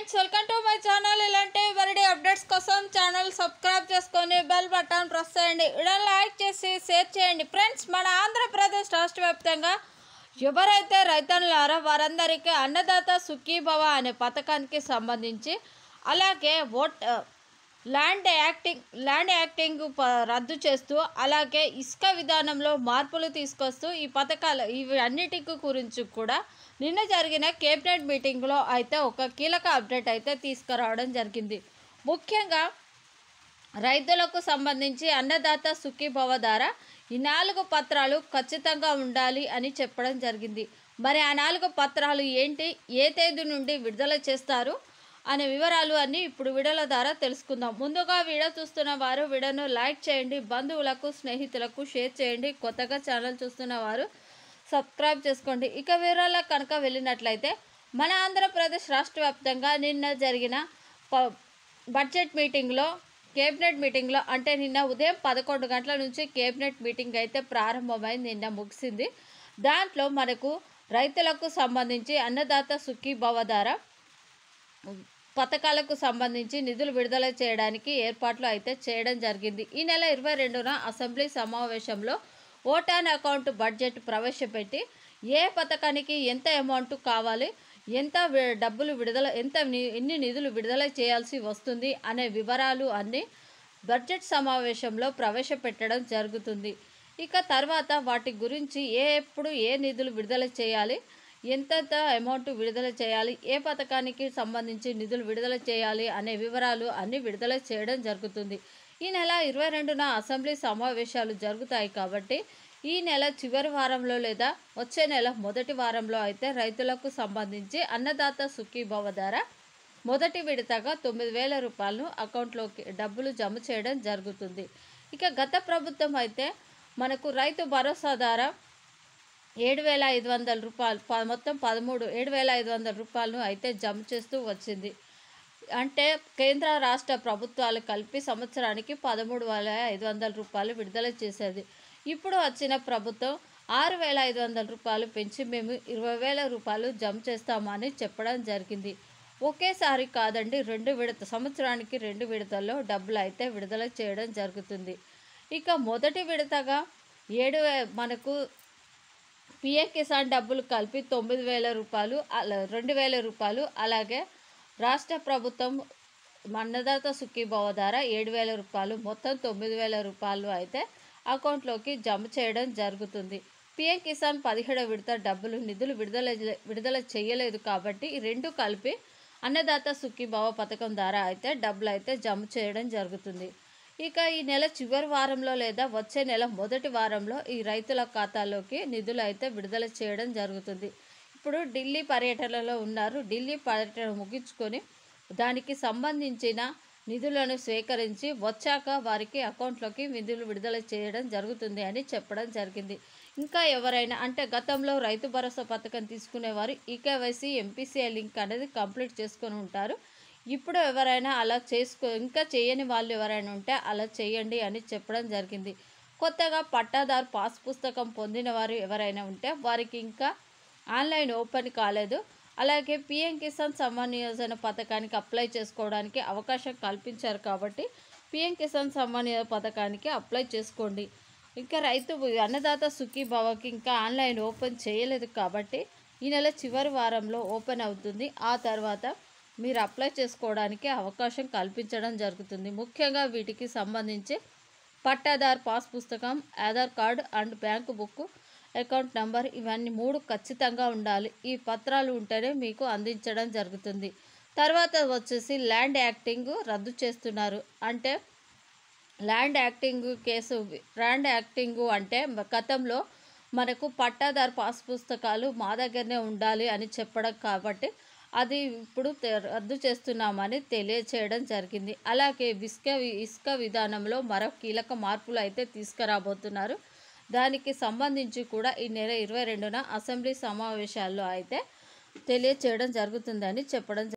friends welcome to my channel ఇలాంటి variety updates కోసం channel subscribe చేసుకొని బెల్ బటన్ ప్రెస్ చేయండి ఇలా లైక్ చేసి షేర్ చేయండి ఫ్రెండ్స్ మన ఆంధ్రప్రదేశ్ రాష్ట్ర వ్యాప్తంగా ఎవరైతే రైతన్నులారో వారందరికీ అన్నదాత సుఖీభవ అనే పథకానికి సంబంధించి అలాగే ఓట్ ల్యాండ్ యాక్టింగ్ ల్యాండ్ యాక్టింగ్ ప- రద్దు చేస్తూ అలాగే ఇసుక విధానంలో మార్పులు తీసుకొస్తూ ఈ పథకాలు ఇవి అన్నిటికి గురించి కూడా నిన్న జరిగిన కేబినెట్ మీటింగ్లో అయితే ఒక కీలక అప్డేట్ అయితే తీసుకురావడం జరిగింది ముఖ్యంగా రైతులకు సంబంధించి అన్నదాత సుఖీభవ ద్వారా ఈ నాలుగు పత్రాలు ఖచ్చితంగా ఉండాలి అని చెప్పడం జరిగింది మరి ఆ నాలుగు పత్రాలు ఏంటి ఏ తేదీ నుండి విడుదల చేస్తారు అనే వివరాలు అన్నీ ఇప్పుడు వీడియోల ద్వారా తెలుసుకుందాం ముందుగా వీడియో చూస్తున్న వారు వీడియోను లైక్ చేయండి బంధువులకు స్నేహితులకు షేర్ చేయండి కొత్తగా ఛానల్ చూస్తున్న వారు సబ్స్క్రైబ్ చేసుకోండి ఇక వివరాలకు కనుక వెళ్ళినట్లయితే మన ఆంధ్రప్రదేశ్ రాష్ట్ర వ్యాప్తంగా నిన్న జరిగిన ప బడ్జెట్ మీటింగ్లో కేబినెట్ మీటింగ్లో అంటే నిన్న ఉదయం పదకొండు గంటల నుంచి కేబినెట్ మీటింగ్ అయితే ప్రారంభమైంది నిన్న ముగిసింది దాంట్లో మనకు రైతులకు సంబంధించి అన్నదాత సుఖీభవ ద్వారా పథకాలకు సంబంధించి నిధులు విడుదల చేయడానికి ఏర్పాట్లు అయితే చేయడం జరిగింది ఈ నెల ఇరవై రెండున అసెంబ్లీ సమావేశంలో ఓటాన్ అకౌంట్ బడ్జెట్ ప్రవేశపెట్టి ఏ పథకానికి ఎంత అమౌంట్ కావాలి ఎంత వి- డబ్బులు విడుదల ఎంత ని- ఎన్ని నిధులు విడుదల చేయాల్సి వస్తుంది అనే వివరాలు అన్నీ బడ్జెట్ సమావేశంలో ప్రవేశపెట్టడం జరుగుతుంది ఇక తర్వాత వాటి గురించి ఏ ఎప్పుడు ఏ నిధులు విడుదల చేయాలి ఎంతెంత అమౌంట్ విడుదల చేయాలి ఏ పథకానికి సంబంధించి నిధులు విడుదల చేయాలి అనే వివరాలు అన్నీ విడుదల చేయడం జరుగుతుంది ఈ నెల ఇరవై రెండున అసెంబ్లీ సమావేశాలు జరుగుతాయి కాబట్టి ఈ నెల చివరి వారంలో లేదా వచ్చే నెల మొదటి వారంలో అయితే రైతులకు సంబంధించి అన్నదాత సుఖీభవ ద్వారా మొదటి విడతగా తొమ్మిది వేల రూపాయలను అకౌంట్లోకి డబ్బులు జమ చేయడం జరుగుతుంది ఇక గత ప్రభుత్వం అయితే మనకు రైతు భరోసా ద్వారా ఏడు వేల ఐదు వందల రూపాయలు ప- మొత్తం పదమూడు ఏడు వేల ఐదు వందల రూపాయలను అయితే జమ చేస్తూ వచ్చింది అంటే కేంద్ర రాష్ట్ర ప్రభుత్వాలు కలిపి సంవత్సరానికి పదమూడు వేల ఐదు వందల రూపాయలు విడుదల చేసేది ఇప్పుడు వచ్చిన ప్రభుత్వం ఆరు వేల ఐదు వందల రూపాయలు పెంచి మేము ఇరవై వేల రూపాయలు జమ చేస్తామని చెప్పడం జరిగింది ఒకేసారి కాదండి రెండు విడత సంవత్సరానికి రెండు విడతల్లో డబ్బులు అయితే విడుదల చేయడం జరుగుతుంది ఇక మొదటి విడతగా ఏడు వే- మనకు పిఏ కిసాన్ డబ్బులు కలిపి తొమ్మిది వేల రూపాయలు అలా రెండు వేల రూపాయలు అలాగే రాష్ట్ర ప్రభుత్వం అన్నదాత సుఖీభవ ద్వారా ఏడు వేల రూపాయలు మొత్తం తొమ్మిది వేల రూపాయలు అయితే అకౌంట్లోకి జమ చేయడం జరుగుతుంది పిఎం కిసాన్ పదిహేడవ విడత డబ్బులు నిధులు విడుదల విడుదల చేయలేదు కాబట్టి ఈ రెండు కలిపి అన్నదాత సుఖీభవ పథకం ద్వారా అయితే డబ్బులు అయితే జమ చేయడం జరుగుతుంది ఇక ఈ నెల చివరి వారంలో లేదా వచ్చే నెల మొదటి వారంలో ఈ రైతుల ఖాతాలోకి నిధులు అయితే విడుదల చేయడం జరుగుతుంది ఇప్పుడు ఢిల్లీ పర్యటనలో ఉన్నారు ఢిల్లీ పర్యటన ముగించుకొని దానికి సంబంధించిన నిధులను స్వీకరించి వచ్చాక వారికి అకౌంట్లోకి నిధులు విడుదల చేయడం జరుగుతుంది అని చెప్పడం జరిగింది ఇంకా ఎవరైనా అంటే గతంలో రైతు భరోసా పథకం తీసుకునేవారు ఈకేవైసీ ఎంపీసీఐ లింక్ అనేది కంప్లీట్ చేసుకొని ఉంటారు ఇప్పుడు ఎవరైనా అలా చేసుకో ఇంకా చేయని వాళ్ళు ఎవరైనా ఉంటే అలా చేయండి అని చెప్పడం జరిగింది కొత్తగా పట్టాదారు పాస్ పుస్తకం పొందిన వారు ఎవరైనా ఉంటే వారికి ఇంకా ఆన్లైన్ ఓపెన్ కాలేదు అలాగే పిఎం కిసాన్ సమ్మాన్ యోజన పథకానికి అప్లై చేసుకోవడానికి అవకాశం కల్పించారు కాబట్టి పిఎం కిసాన్ సమ్మాన్ యోజన పథకానికి అప్లై చేసుకోండి ఇంకా రైతు అన్నదాత సుఖీభావకి ఇంకా ఆన్లైన్ ఓపెన్ చేయలేదు కాబట్టి ఈ నెల చివరి వారంలో ఓపెన్ అవుతుంది ఆ తర్వాత మీరు అప్లై చేసుకోవడానికి అవకాశం కల్పించడం జరుగుతుంది ముఖ్యంగా వీటికి సంబంధించి పట్టాదార్ పాస్ పుస్తకం Aadhaar card and bank book account number ఇవన్నీ మూడు ఖచ్చితంగా ఉండాలి ఈ పత్రాలు ఉంటేనే మీకు అందించడం జరుగుతుంది తర్వాత వచ్చేసి ల్యాండ్ యాక్టింగ్ రద్దు చేస్తున్నారు అంటే land acting case land acting అంటే గతంలో మనకు పట్టాదారు పాస్ పుస్తకాలు మా దగ్గరనే ఉండాలి అని చెప్పడం కాబట్టి అది ఇప్పుడు తె- రద్దు చేస్తున్నామని తెలియచేయడం జరిగింది అలాగే ఇసుక ఇసుక విధానంలో మరో కీలక మార్పులు అయితే తీసుకురాబోతున్నారు దానికి సంబంధించి కూడా ఈ నెల ఇరవై రెండున అసెంబ్లీ సమావేశాల్లో అయితే తెలియచేయడం జరుగుతుందని చెప్పడం జ-